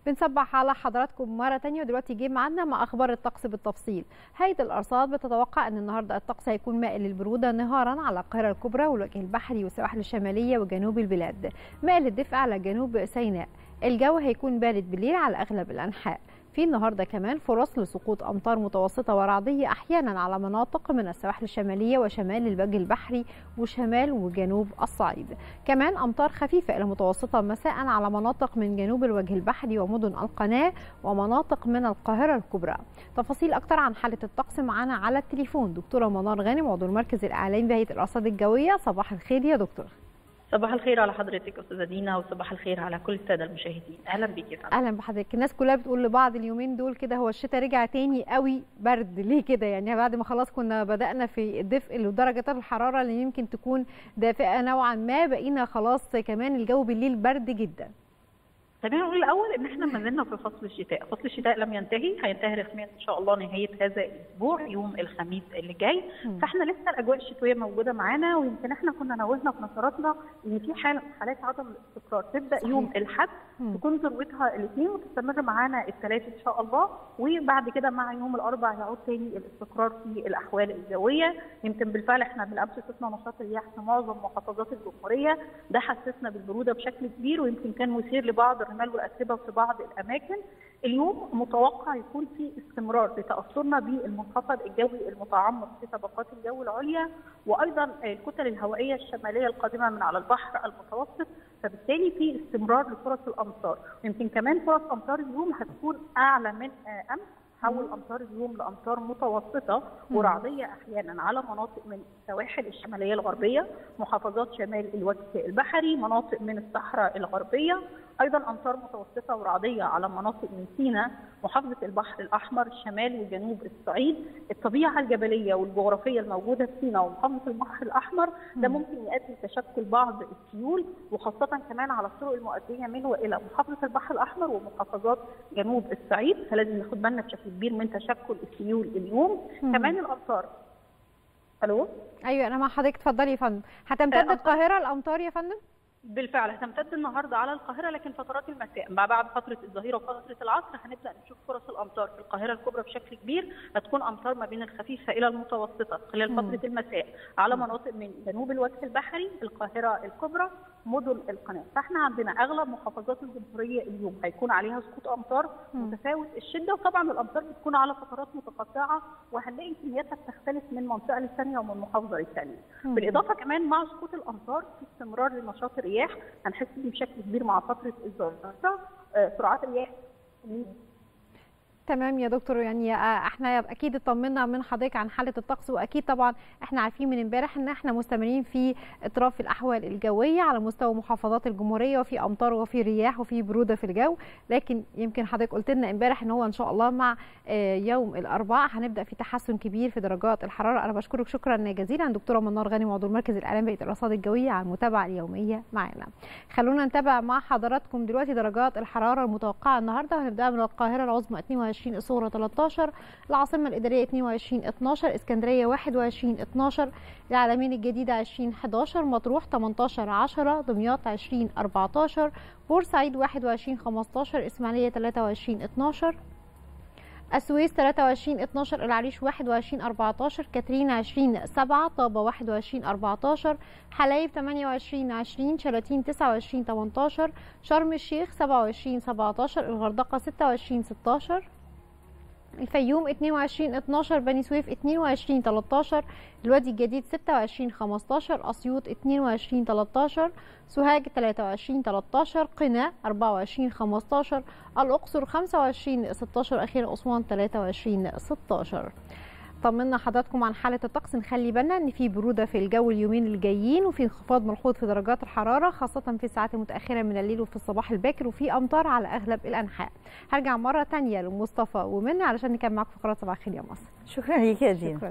بنصبح على حضراتكم مرة تانية ودلوقتي جه معانا مع أخبار الطقس بالتفصيل هيئة الأرصاد بتتوقع أن النهاردة الطقس هيكون مائل للبرودة نهارا على القاهرة الكبرى والوجه البحري والسواحل الشمالية وجنوب البلاد مائل للدفء على جنوب سيناء الجو هيكون بارد بالليل على أغلب الأنحاء في النهارده كمان فرص لسقوط امطار متوسطه ورعديه احيانا على مناطق من السواحل الشماليه وشمال الوجه البحري وشمال وجنوب الصعيد كمان امطار خفيفه الى متوسطه مساء على مناطق من جنوب الوجه البحري ومدن القناه ومناطق من القاهره الكبرى تفاصيل اكتر عن حاله الطقس معانا على التليفون دكتوره منار غانم عضو المركز الاعلامي بهيئه الارصاد الجويه صباح الخير يا دكتور صباح الخير على حضرتك استاذه دينا وصباح الخير على كل الساده المشاهدين اهلا بيك يا فندم اهلا بحضرتك الناس كلها بتقول لبعض اليومين دول كده هو الشتاء رجع تاني قوي برد ليه كده يعني بعد ما خلاص كنا بدانا في الدفء لدرجه الحراره اللي يمكن تكون دافئه نوعا ما بقينا خلاص كمان الجو بالليل برد جدا خلينا نقول الاول ان احنا ما زلنا في فصل الشتاء، فصل الشتاء لم ينتهي، هينتهي رسميا ان شاء الله نهايه هذا الاسبوع يوم الخميس اللي جاي، مم. فاحنا لسه الاجواء الشتويه موجوده معانا ويمكن احنا كنا نوهنا في نشراتنا ان في حاله حالات عدم الاستقرار تبدا صحيح. يوم الاحد مم. تكون ذروتها الاثنين وتستمر معانا الثلاث ان شاء الله وبعد كده مع يوم الاربعاء يعود تاني الاستقرار في الاحوال الجويه يمكن بالفعل احنا بالامس شفنا نشاط رياح في معظم محافظات الجمهوريه ده حسسنا بالبروده بشكل كبير ويمكن كان مثير لبعض الرمال والاتربه في بعض الاماكن اليوم متوقع يكون في استمرار لتاثرنا بالمنخفض الجوي المتعمق في طبقات الجو العليا وايضا الكتل الهوائيه الشماليه القادمه من على البحر المتوسط فبالتالي في استمرار لفرص الامطار ويمكن كمان فرص امطار اليوم هتكون اعلى من آه، امس تحول امطار اليوم لامطار متوسطه مم. ورعديه احيانا على مناطق من السواحل الشماليه الغربيه محافظات شمال الوجه البحري مناطق من الصحراء الغربيه ايضا امطار متوسطه ورعديه على مناطق من سيناء محافظه البحر الاحمر شمال وجنوب الصعيد الطبيعه الجبليه والجغرافيه الموجوده في سيناء ومحافظه البحر الاحمر ده مم. ممكن يؤدي لتشكل بعض السيول وخاصه كمان على الطرق المؤديه من والى محافظه البحر الاحمر ومحافظات جنوب الصعيد فلازم ناخد بالنا بشكل كبير من تشكل السيول اليوم مم. كمان الامطار الو ايوه انا مع حضرتك اتفضلي يا فندم هتمتد آه، القاهره الامطار يا فندم بالفعل هتمتد النهارده على القاهره لكن فترات المساء ما بعد فتره الظهيره وفتره العصر هنبدا نشوف فرص الامطار في القاهره الكبرى بشكل كبير هتكون امطار ما بين الخفيفه الى المتوسطه خلال مم. فتره المساء على مناطق من جنوب الوجه البحري القاهره الكبرى مدن القناه فاحنا عندنا اغلب محافظات الجمهوريه اليوم هيكون عليها سقوط امطار مم. متفاوت الشده وطبعا الامطار بتكون على فترات متقطعه وهنلاقي كمياتها بتختلف من منطقه للثانيه ومن محافظه للثانيه مم. بالاضافه كمان مع سقوط الامطار في استمرار لنشاط الرياح هنحس بيه بشكل كبير مع فتره الظهيره آه، سرعات الرياح تمام يا دكتور يعني آه، احنا اكيد اطمنا من حضرتك عن حاله الطقس واكيد طبعا احنا عارفين من امبارح ان احنا مستمرين في اطراف الاحوال الجويه على مستوى محافظات الجمهوريه وفي امطار وفي رياح وفي بروده في الجو لكن يمكن حضرتك قلت لنا امبارح ان هو ان شاء الله مع آه، يوم الاربعاء هنبدا في تحسن كبير في درجات الحراره انا بشكرك شكرا جزيلا دكتوره منار غانم عضو المركز الاعلامي بهيئه الارصاد الجويه على المتابعه اليوميه معنا خلونا نتابع مع حضراتكم دلوقتي درجات الحراره المتوقعه النهارده هنبدا من القاهره العظمى 22 الصغرى 13 العاصمه الاداريه 22 12 اسكندريه 21 12 العلمين الجديده 20 11 مطروح 18 10 دمياط 20 14 بورسعيد 21 15 اسماعيليه 23 12 السويس 23 12 العريش 21 14 كاترين 20 7 طابة 21 14 حلايب 28 20 شلاتين 29 18 شرم الشيخ 27 17 الغردقة 26 16 الفيوم 22 12 بني سويف 22 13 الوادي الجديد 26 15 اسيوط 22 13 سوهاج 23 13 قنا 24 15 الاقصر 25 16 اخيرا اسوان 23 16 طمنا حضراتكم عن حاله الطقس نخلي بالنا ان في بروده في الجو اليومين الجايين وفي انخفاض ملحوظ في درجات الحراره خاصه في الساعات المتاخره من الليل وفي الصباح الباكر وفي امطار على اغلب الانحاء هرجع مره تانية لمصطفى ومنى علشان نكمل معاكم فقرات صباح الخير يا مصر شكرا ليك يا دينا شكرا